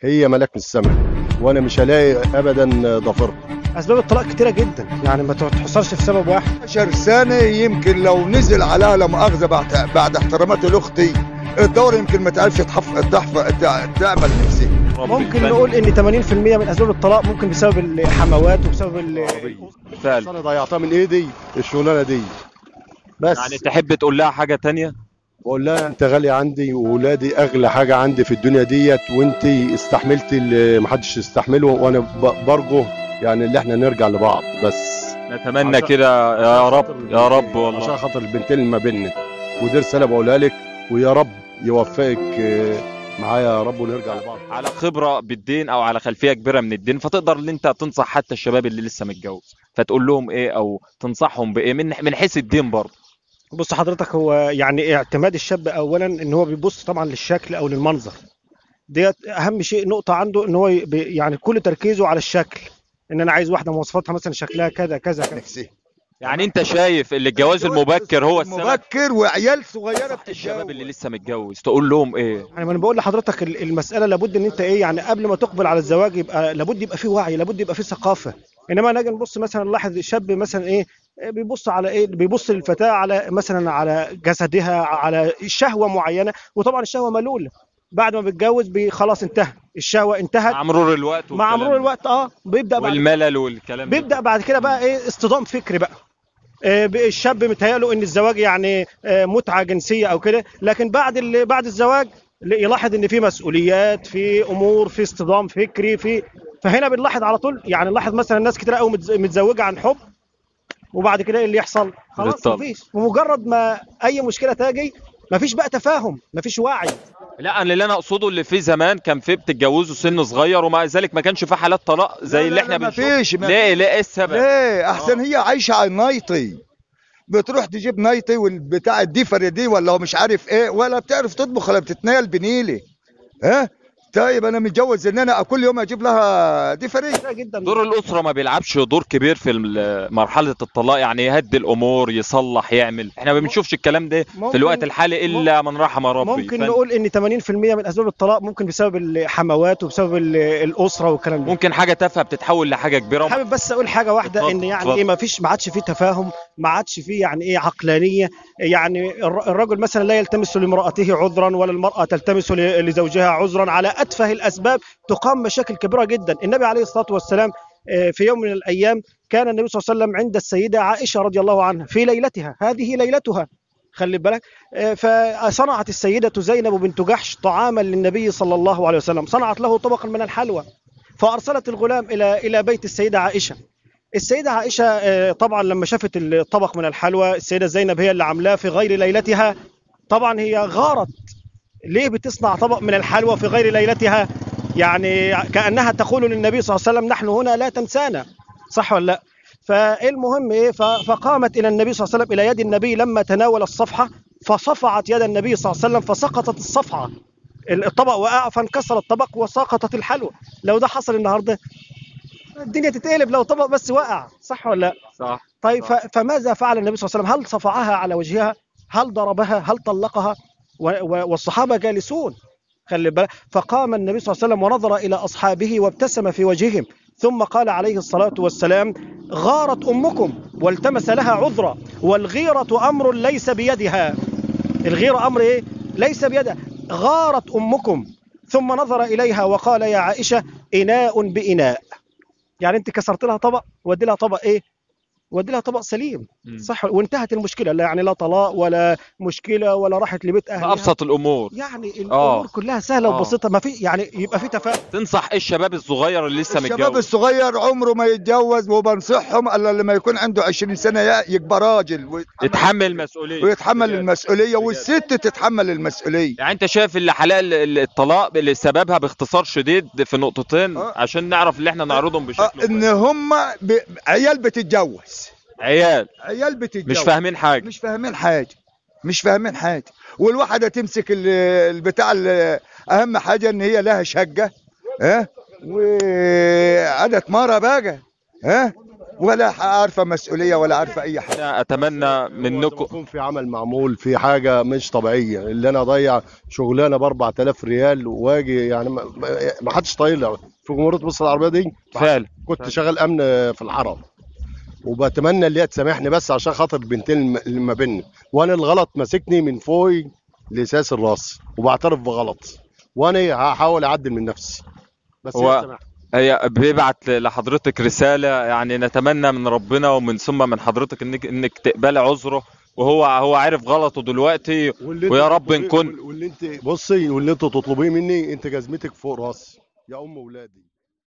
هي ملاك من السماء وانا مش هلاقي ابدا ضفيرها اسباب الطلاق كتيره جدا يعني ما تحصرش في سبب واحد 10 سنة يمكن لو نزل عليها لا مؤاخذة بعد بعد احترامات لاختي الدورة يمكن ما تعرفش تحف تحف تع- تعمل نفسها ممكن نقول ان 80% من اسباب الطلاق ممكن بسبب الحموات وبسبب ال- فعلا انا ضيعتها من ايدي الشغلانه دي بس يعني تحب تقول لها حاجه تانية بقول لها انت غالية عندي واولادي اغلى حاجة عندي في الدنيا ديت وانت استحملتي اللي محدش يستحمله وانا ب- برجو يعني اللي احنا نرجع لبعض بس نتمنى عشان- كده يا رب يا رب عشان والله خاطر البنتين اللي ما بيننا ودي رسالة بقولها لك ويا رب يوفقك آه، معايا يا رب ونرجع لبعض على خبره بالدين او على خلفيه كبيره من الدين فتقدر ان انت تنصح حتى الشباب اللي لسه متجوز فتقول لهم ايه او تنصحهم بايه من من حيث الدين برضه بص حضرتك هو يعني اعتماد الشاب اولا ان هو بيبص طبعا للشكل او للمنظر ديت اهم شيء نقطه عنده ان هو ي- بي- يعني كل تركيزه على الشكل ان انا عايز واحده مواصفاتها مثلا شكلها كذا كذا كذا نفسها يعني انت شايف اللي الجواز المبكر هو السبب مبكر وعيال صغيرة الشباب اللي بتتجوز لسه متجوز تقول لهم ايه يعني ما انا بقول لحضرتك ال- المساله لابد ان انت ايه يعني قبل ما تقبل على الزواج يبقى لابد يبقى فيه وعي لابد يبقى فيه ثقافه انما نيجي نبص مثلا نلاحظ شاب مثلا ايه بيبص على ايه بيبص للفتاه على مثلا على جسدها على شهوه معينه وطبعا الشهوه ملوله بعد ما بيتجوز بي خلاص انتهى الشهوه انتهت مع مرور الوقت مع والكلام مرور ده. الوقت اه بيبدا بعد والملل والكلام ده. بيبدا بعد كده بقى ايه اصطدام فكري بقى آه، ب- الشاب متهيأله ان الزواج يعني آه، متعه جنسيه او كده لكن بعد ال- بعد الزواج ل- يلاحظ ان في مسؤوليات في امور في اصطدام فكري في فهنا بنلاحظ على طول يعني نلاحظ مثلا ناس كتير قوي متز- متزوجه عن حب وبعد كده ايه اللي يحصل خلاص بالطبع. مفيش ومجرد ما اي مشكله تجي مفيش بقى تفاهم مفيش وعي لا انا اللي انا اقصده اللي في زمان كان في بتتجوزوا سن صغير ومع ذلك ما كانش في حالات طلاق زي لا، اللي لا، احنا لا، ما بنشوف فيش، ما ليه ليه ايه السبب ليه احسن هي عايشة على النايطي بتروح تجيب نايطي والبتاع الديفر دي ولا هو مش عارف ايه ولا بتعرف تطبخ ولا بتتنيل بنيلي ها طيب انا متجوز ان انا كل يوم اجيب لها ديفري كتير جدا دور الاسره ما بيلعبش دور كبير في ال- مرحله الطلاق يعني يهدي الامور يصلح يعمل احنا ما بنشوفش الكلام ده في ممكن- الوقت الحالي الا من رحم ربي ممكن فن- نقول ان 80% من اسباب الطلاق ممكن بسبب الحموات وبسبب ال- الاسره والكلام ده ممكن حاجه تافهه بتتحول لحاجه كبيره حابب بس اقول حاجه واحده اتفضل، ان يعني اتفضل. ايه ما فيش ما عادش فيه تفاهم ما عادش فيه يعني ايه عقلانيه يعني الر- الرجل مثلا لا يلتمس لامراته عذرا ولا المراه تلتمس ل- لزوجها عذرا على اتفه الاسباب تقام مشاكل كبيره جدا النبي عليه الصلاه والسلام آه، في يوم من الايام كان النبي صلى الله عليه وسلم عند السيده عائشه رضي الله عنها في ليلتها هذه ليلتها خلي بالك آه، فصنعت السيده زينب بنت جحش طعاما للنبي صلى الله عليه وسلم صنعت له طبقا من الحلوى فارسلت الغلام الى الى بيت السيده عائشه السيده عائشه آه، طبعا لما شافت الطبق من الحلوى السيده زينب هي اللي عاملاه في غير ليلتها طبعا هي غارت ليه بتصنع طبق من الحلوى في غير ليلتها يعني كانها تقول للنبي صلى الله عليه وسلم نحن هنا لا تنسانا صح ولا لا فالمهم ايه ف- فقامت الى النبي صلى الله عليه وسلم الى يد النبي لما تناول الصفحه فصفعت يد النبي صلى الله عليه وسلم فسقطت الصفعه الطبق وقع فانكسر الطبق وسقطت الحلوى لو ده حصل النهارده الدنيا تتقلب لو طبق بس وقع صح ولا لا صح طيب ف- فماذا فعل النبي صلى الله عليه وسلم هل صفعها على وجهها هل ضربها هل طلقها و- و- والصحابه جالسون خلي بالك فقام النبي صلى الله عليه وسلم ونظر الى اصحابه وابتسم في وجههم ثم قال عليه الصلاه والسلام غارت امكم والتمس لها عذرا والغيره امر ليس بيدها الغيره امر ايه ليس بيدها غارت امكم ثم نظر اليها وقال يا عائشه اناء باناء يعني انت كسرت لها طبق ودي لها طبق ايه ودي لها طبق سليم مم. صح وانتهت المشكله لا يعني لا طلاق ولا مشكله ولا راحت لبيت اهلها ابسط الامور يعني آه. الامور كلها سهله آه. وبسيطه ما في يعني يبقى في تفاهم تنصح ايه الشباب الصغير اللي لسه الشباب متجوز الصغير عمره ما يتجوز وبنصحهم الا لما يكون عنده 20 سنة ي- يبقى راجل ويتحمل, يتحمل مسؤوليه ويتحمل بجد. المسؤولية والست تتحمل المسؤولية يعني انت شايف اللي حلال ال- الطلاق اللي سببها باختصار شديد في نقطتين آه. عشان نعرف اللي احنا نعرضهم آه، بشكل ان كويس. هم ب... عيال بتتجوز عيال عيال بتتجوز مش فاهمين حاجه مش فاهمين حاجه مش فاهمين حاجه والواحده تمسك ال- البتاع ال- اهم حاجه ان هي لها شقه ها وقعدت مره بقى ها ولا عارفه مسؤوليه ولا عارفه اي حاجه انا اتمنى منكم منكم يكون في عمل معمول في حاجه مش طبيعيه اللي انا اضيع شغلانه ب 4000 ريال واجي يعني ما- ما ما حدش طايلها في جمهوريه مصر العربيه دي فعلا كنت شغال امن في الحرم وبتمنى اللي هي تسامحني بس عشان خاطر البنتين الم- اللي ما بيننا وانا الغلط ماسكني من فوق لساس الراس وبعترف بغلط وانا هحاول اعدل من نفسي بس هو- هي تسامحني. هي بيبعت لحضرتك رسالة يعني نتمنى من ربنا ومن ثم من حضرتك انك انك تقبلي عذره وهو هو عارف غلطه دلوقتي واللي ويا انت رب تطلبيه- نكون واللي انت بصي واللي انت تطلبيه مني انت جزمتك فوق راسي يا ام ولادي